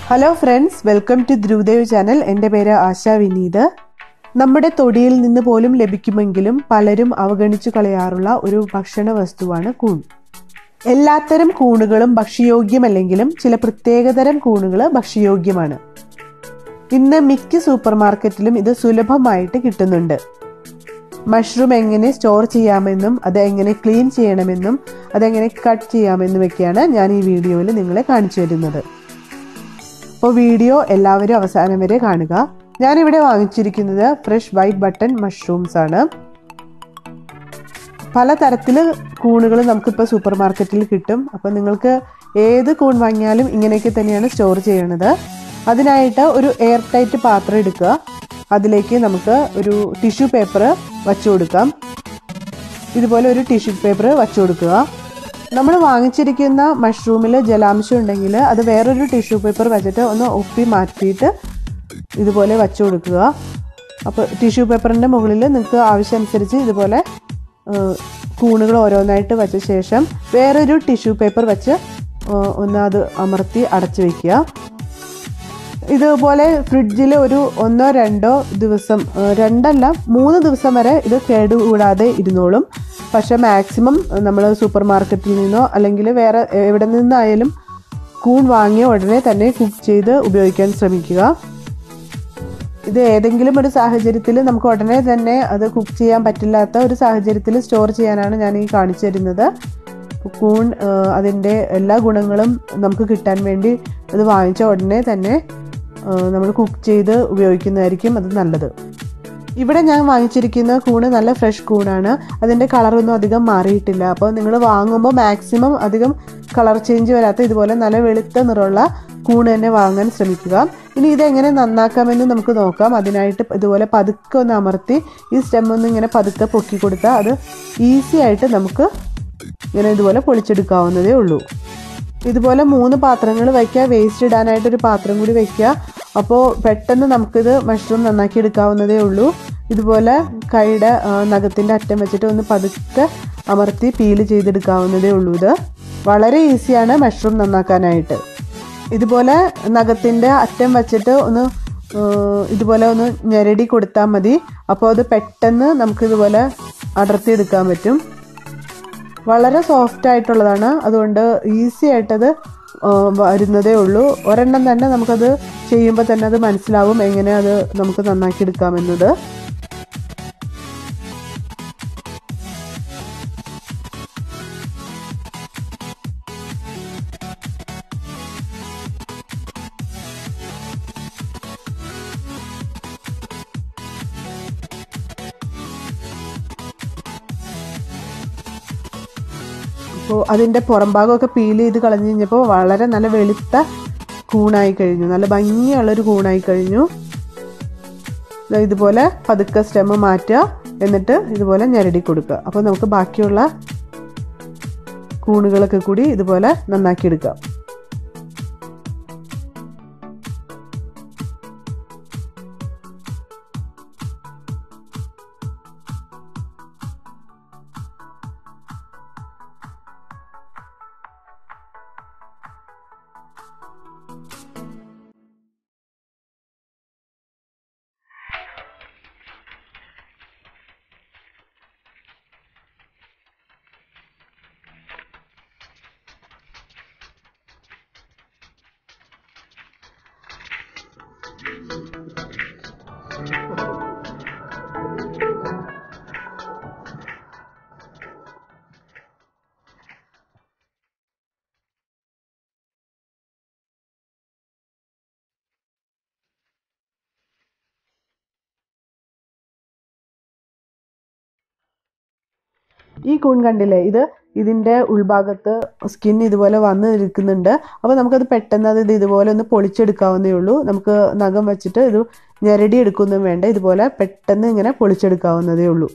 hello friends welcome to Dhruvadev channel എൻ്റെ പേര് ആശ വിനീത് നമ്മുടെ തൊടിയിൽ നിന്ന് പോലും ലഭിക്കുമെങ്കിലും പലരും അവഗണിച്ചു കളയാറുള്ള ഒരു ഭക്ഷണ വസ്തുവാണ് കൂൺ എല്ലാത്തരം കൂണുകളും ഭക്ഷ്യയോഗ്യമല്ലെങ്കിലും ചില പ്രത്യേകതരം കൂണുകൾ ഭക്ഷ്യയോഗ്യമാണ് ഇന്ന് മിക്ക സൂപ്പർ മാർക്കറ്റിലും ഇത് സുലഭമായിട്ട് കിട്ടുന്നുണ്ട് മഷ്റൂം എങ്ങനെ സ്റ്റോർ ചെയ്യാമെന്നും അത് എങ്ങനെ ക്ലീൻ ചെയ്യണമെന്നും അതെങ്ങനെ കട്ട് ചെയ്യാമെന്നുമൊക്കെയാണ് ഞാൻ ഈ വീഡിയോയിൽ നിങ്ങളെ കാണിച്ചു തരുന്നത് അപ്പോൾ വീഡിയോ എല്ലാവരും അവസാനം വരെ കാണുക ഞാനിവിടെ വാങ്ങിച്ചിരിക്കുന്നത് ഫ്രഷ് വൈറ്റ് ബട്ടൺ മഷ്റൂംസ് ആണ് പലതരത്തിൽ കൂണുകൾ നമുക്കിപ്പോൾ സൂപ്പർ മാർക്കറ്റിൽ കിട്ടും അപ്പോൾ നിങ്ങൾക്ക് ഏത് കൂൺ വാങ്ങിയാലും ഇങ്ങനെയൊക്കെ തന്നെയാണ് സ്റ്റോർ ചെയ്യണത് അതിനായിട്ട് ഒരു എയർ ടൈറ്റ് പാത്രം എടുക്കുക അതിലേക്ക് നമുക്ക് ഒരു ടിഷ്യൂ പേപ്പർ വച്ചു കൊടുക്കാം ഇതുപോലെ ഒരു ടിഷ്യൂ പേപ്പർ വച്ചു കൊടുക്കുക നമ്മൾ വാങ്ങിച്ചിരിക്കുന്ന മഷ്റൂമിൽ ജലാംശം ഉണ്ടെങ്കിൽ അത് വേറൊരു ടിഷ്യൂ പേപ്പർ വെച്ചിട്ട് ഒന്ന് ഒപ്പി മാറ്റിയിട്ട് ഇതുപോലെ വച്ചു കൊടുക്കുക അപ്പോൾ ടിഷ്യൂ പേപ്പറിൻ്റെ മുകളിൽ നിങ്ങൾക്ക് ആവശ്യമനുസരിച്ച് ഇതുപോലെ കൂണുകൾ ഓരോന്നായിട്ട് വെച്ച ശേഷം വേറൊരു ടിഷ്യൂ പേപ്പർ വെച്ച് ഒന്ന് അത് അമർത്തി അടച്ചു വയ്ക്കുക ഇതുപോലെ ഫ്രിഡ്ജിൽ ഒരു ഒന്നോ രണ്ടോ ദിവസം രണ്ടല്ല മൂന്ന് ദിവസം വരെ ഇത് കേടുകൂടാതെ ഇരുന്നോളും പക്ഷെ മാക്സിമം നമ്മൾ സൂപ്പർ മാർക്കറ്റിൽ നിന്നോ അല്ലെങ്കിൽ വേറെ എവിടെ നിന്നായാലും കൂൺ വാങ്ങിയ ഉടനെ തന്നെ കുക്ക് ചെയ്ത് ഉപയോഗിക്കാൻ ശ്രമിക്കുക ഇത് ഏതെങ്കിലും ഒരു സാഹചര്യത്തിൽ നമുക്ക് ഉടനെ തന്നെ അത് കുക്ക് ചെയ്യാൻ പറ്റില്ലാത്ത ഒരു സാഹചര്യത്തിൽ സ്റ്റോർ ചെയ്യാനാണ് ഞാൻ ഈ കാണിച്ചു തരുന്നത് കൂൺ അതിൻ്റെ എല്ലാ ഗുണങ്ങളും നമുക്ക് കിട്ടാൻ വേണ്ടി അത് വാങ്ങിച്ച ഉടനെ തന്നെ നമ്മൾ കുക്ക് ചെയ്ത് ഉപയോഗിക്കുന്നതായിരിക്കും അത് നല്ലത് ഇവിടെ ഞാൻ വാങ്ങിച്ചിരിക്കുന്ന കൂണ് നല്ല ഫ്രഷ് കൂണാണ് അതിൻ്റെ കളറൊന്നും അധികം മാറിയിട്ടില്ല അപ്പോൾ നിങ്ങൾ വാങ്ങുമ്പോൾ മാക്സിമം അധികം കളർ ചേഞ്ച് വരാത്ത ഇതുപോലെ നല്ല വെളുത്ത നിറമുള്ള കൂണ് തന്നെ വാങ്ങാൻ ശ്രമിക്കുക ഇനി ഇതെങ്ങനെ നന്നാക്കാമെന്ന് നമുക്ക് നോക്കാം അതിനായിട്ട് ഇതുപോലെ പതുക്കെ ഒന്ന് അമർത്തി ഈ സ്റ്റെം ഒന്ന് ഇങ്ങനെ പതുക്കെ പൊക്കി കൊടുത്താൽ അത് ഈസി ആയിട്ട് നമുക്ക് ഇങ്ങനെ ഇതുപോലെ പൊളിച്ചെടുക്കാവുന്നതേ ഉള്ളൂ ഇതുപോലെ മൂന്ന് പാത്രങ്ങൾ വയ്ക്കുക വേസ്റ്റ് ഇടാനായിട്ട് ഒരു പാത്രം കൂടി വയ്ക്കുക അപ്പോൾ പെട്ടെന്ന് നമുക്കിത് മഷ്റൂം നന്നാക്കി എടുക്കാവുന്നതേ ഉള്ളൂ ഇതുപോലെ കൈയുടെ നഖത്തിൻ്റെ അറ്റം വെച്ചിട്ട് ഒന്ന് പതുക്കെ അമർത്തി പീല് ചെയ്തെടുക്കാവുന്നതേ ഉള്ളൂ ഇത് വളരെ ഈസിയാണ് മഷ്റൂം നന്നാക്കാനായിട്ട് ഇതുപോലെ നഖത്തിൻ്റെ അറ്റം വെച്ചിട്ട് ഒന്ന് ഇതുപോലെ ഒന്ന് ഞെരടി കൊടുത്താൽ മതി അപ്പോൾ അത് പെട്ടെന്ന് നമുക്കിതുപോലെ അടർത്തിയെടുക്കാൻ പറ്റും വളരെ സോഫ്റ്റ് ആയിട്ടുള്ളതാണ് അതുകൊണ്ട് ഈസി ആയിട്ടത് വരുന്നതേ ഉള്ളൂ ഒരെണ്ണം തന്നെ നമുക്കത് ചെയ്യുമ്പോൾ തന്നെ അത് മനസ്സിലാവും എങ്ങനെ അത് നമുക്ക് നന്നാക്കി എടുക്കാമെന്നത് അപ്പോൾ അതിൻ്റെ പുറം ഭാഗമൊക്കെ പീൽ ചെയ്ത് കളഞ്ഞു കഴിഞ്ഞപ്പോൾ വളരെ നല്ല വെളുത്ത കൂണായി കഴിഞ്ഞു നല്ല ഭംഗിയുള്ളൊരു കൂണായി കഴിഞ്ഞു ഇതുപോലെ പതുക്കെ സ്റ്റെമ്മ് മാറ്റുക എന്നിട്ട് ഇതുപോലെ ഞെരടി കൊടുക്കുക അപ്പോൾ നമുക്ക് ബാക്കിയുള്ള കൂണുകളൊക്കെ കൂടി ഇതുപോലെ നന്നാക്കി എടുക്കാം ഈ കൂൺ കണ്ടില്ലേ ഇത് ഇതിൻ്റെ ഉൾഭാഗത്ത് സ്കിൻ ഇതുപോലെ വന്ന് നിൽക്കുന്നുണ്ട് അപ്പോൾ നമുക്കത് പെട്ടെന്ന് അത് ഇത് ഇതുപോലെ ഒന്ന് പൊളിച്ചെടുക്കാവുന്നേ ഉള്ളൂ നമുക്ക് നഖം വെച്ചിട്ട് ഇത് ഞെരടി എടുക്കൊന്നും വേണ്ട ഇതുപോലെ പെട്ടെന്ന് ഇങ്ങനെ പൊളിച്ചെടുക്കാവുന്നതേ ഉള്ളൂ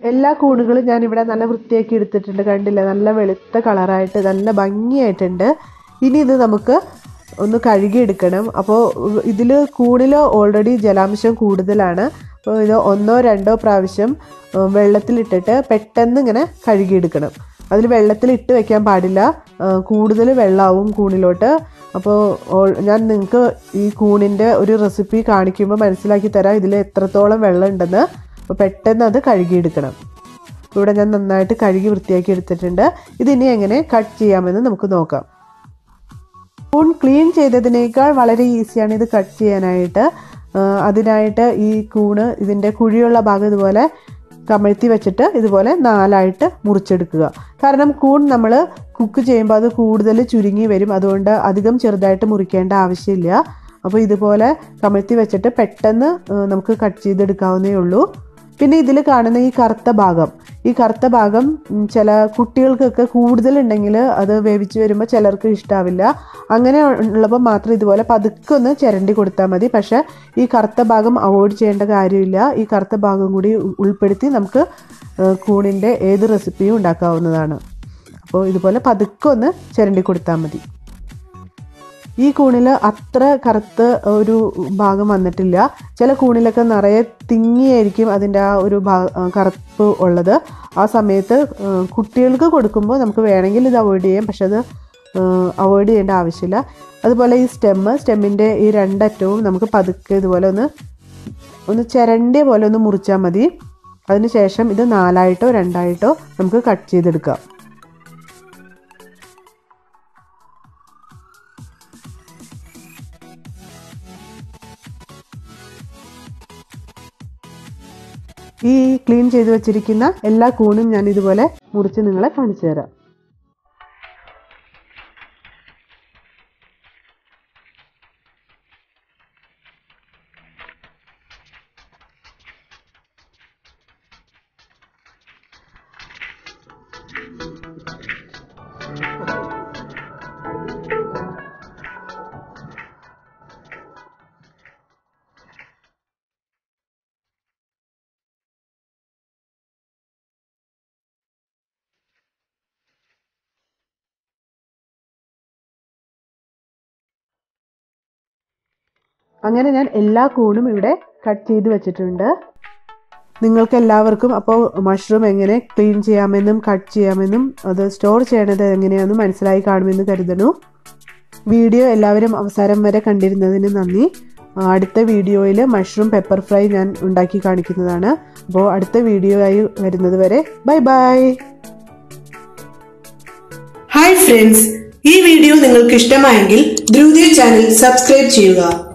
എല്ലാ കൂണുകളും ഞാൻ ഇവിടെ നല്ല വൃത്തിയാക്കി എടുത്തിട്ടുണ്ട് കണ്ടില്ല നല്ല വെളുത്ത കളറായിട്ട് നല്ല ഭംഗിയായിട്ടുണ്ട് ഇനി ഇത് നമുക്ക് ഒന്ന് കഴുകിയെടുക്കണം അപ്പോൾ ഇതിൽ കൂണിൽ ഓൾറെഡി ജലാംശം കൂടുതലാണ് അപ്പോൾ ഇത് ഒന്നോ രണ്ടോ പ്രാവശ്യം ഉം, വെള്ളത്തിലിട്ടിട്ട് പെട്ടെന്ന് ഇങ്ങനെ കഴുകിയെടുക്കണം അതിൽ വെള്ളത്തിൽ ഇട്ട് വെക്കാൻ പാടില്ല ആ, കൂടുതൽ വെള്ളമാവും കൂണിലോട്ട് അപ്പോൾ ഓൾ- ഞാൻ നിങ്ങൾക്ക് ഈ കൂണിൻ്റെ ഒരു റെസിപ്പി കാണിക്കുമ്പോൾ മനസ്സിലാക്കി തരാം ഇതിൽ എത്രത്തോളം വെള്ളം ഉണ്ടെന്ന് അപ്പോൾ പെട്ടെന്ന് അത് കഴുകിയെടുക്കണം ഇവിടെ ഞാൻ നന്നായിട്ട് കഴുകി വൃത്തിയാക്കി എടുത്തിട്ടുണ്ട് ഇതിനി എങ്ങനെ കട്ട് ചെയ്യാമെന്ന് നമുക്ക് നോക്കാം സ്പൂൺ ക്ലീൻ ചെയ്തതിനേക്കാൾ വളരെ ഈസിയാണ് ഇത് കട്ട് ചെയ്യാനായിട്ട് ആ, അതിനായിട്ട് ഈ കൂണ് ഇതിൻ്റെ കുഴിയുള്ള ഭാഗം ഇതുപോലെ കമഴ്ത്തി വെച്ചിട്ട് ഇതുപോലെ നാലായിട്ട് മുറിച്ചെടുക്കുക കാരണം കൂൺ നമ്മൾ കുക്ക് ചെയ്യുമ്പോൾ അത് കൂടുതൽ ചുരുങ്ങി വരും അതുകൊണ്ട് അധികം ചെറുതായിട്ട് മുറിക്കേണ്ട ആവശ്യമില്ല അപ്പോൾ ഇതുപോലെ കമഴ്ത്തി വെച്ചിട്ട് പെട്ടെന്ന് ആ, നമുക്ക് കട്ട് ചെയ്തെടുക്കാവുന്നേ ഉള്ളൂ പിന്നെ ഇതിൽ കാണുന്ന ഈ കറുത്ത ഭാഗം ഈ കറുത്ത ഭാഗം ഉം, ചില കുട്ടികൾക്കൊക്കെ കൂടുതലുണ്ടെങ്കിൽ അത് വേവിച്ച് വരുമ്പോൾ ചിലർക്ക് ഇഷ്ടാവില്ല അങ്ങനെ ഉള്ളപ്പോൾ മാത്രം ഇതുപോലെ പതുക്കെ ഒന്ന് ചിരണ്ടി കൊടുത്താൽ മതി പക്ഷേ ഈ കറുത്ത ഭാഗം അവോയ്ഡ് ചെയ്യേണ്ട കാര്യമില്ല ഈ കറുത്ത ഭാഗം കൂടി ഉ- ഉൾപ്പെടുത്തി നമുക്ക് ഏഹ്, കൂണിൻ്റെ ഏത് റെസിപ്പിയും ഉണ്ടാക്കാവുന്നതാണ് അപ്പോൾ ഇതുപോലെ പതുക്കെ ഒന്ന് ചിരണ്ടി കൊടുത്താൽ മതി ഈ കൂണിൽ അത്ര കറുത്ത് ഒരു ഭാഗം വന്നിട്ടില്ല ചില കൂണിലൊക്കെ നിറയെ തിങ്ങിയായിരിക്കും അതിൻ്റെ ആ ഒരു ഭാ ആ, കറുപ്പ് ഉള്ളത് ആ സമയത്ത് ആ, കുട്ടികൾക്ക് കൊടുക്കുമ്പോൾ നമുക്ക് വേണമെങ്കിൽ ഇത് അവോയ്ഡ് ചെയ്യാം പക്ഷെ അത് അവോയ്ഡ് ചെയ്യേണ്ട ആവശ്യമില്ല അതുപോലെ ഈ സ്റ്റെമ്മ് സ്റ്റെമ്മിൻ്റെ ഈ രണ്ടറ്റവും നമുക്ക് പതുക്കെ ഇതുപോലെ ഒന്ന് ഒന്ന് ചിരണ്ടിയ പോലെ ഒന്ന് മുറിച്ചാൽ മതി അതിനുശേഷം ഇത് നാലായിട്ടോ രണ്ടായിട്ടോ നമുക്ക് കട്ട് ചെയ്തെടുക്കാം ഈ ക്ലീൻ ചെയ്ത് വെച്ചിരിക്കുന്ന എല്ലാ കൂണും ഞാൻ ഇതുപോലെ മുറിച്ച് നിങ്ങളെ കാണിച്ചു തരാം അങ്ങനെ ഞാൻ എല്ലാ കൂണും ഇവിടെ കട്ട് ചെയ്ത് വെച്ചിട്ടുണ്ട് നിങ്ങൾക്ക് എല്ലാവർക്കും അപ്പോൾ മഷ്റൂം എങ്ങനെ ക്ലീൻ ചെയ്യാമെന്നും കട്ട് ചെയ്യാമെന്നും അത് സ്റ്റോർ ചെയ്യണത് എങ്ങനെയാണെന്നും മനസ്സിലായി കാണുമെന്ന് കരുതുന്നു വീഡിയോ എല്ലാവരും അവസാനം വരെ കണ്ടിരുന്നതിന് നന്ദി ആ, അടുത്ത വീഡിയോയിൽ മഷ്റൂം പെപ്പർ ഫ്രൈ ഞാൻ ഉണ്ടാക്കി കാണിക്കുന്നതാണ് അപ്പോൾ അടുത്ത വീഡിയോ ആയി വരുന്നത് വരെ ബൈ ബൈ ഹായ് ഫ്രണ്ട്സ് ഈ വീഡിയോ നിങ്ങൾക്ക് ഇഷ്ടമായെങ്കിൽ ധ്രുവതി ചാനൽ സബ്സ്ക്രൈബ് ചെയ്യുക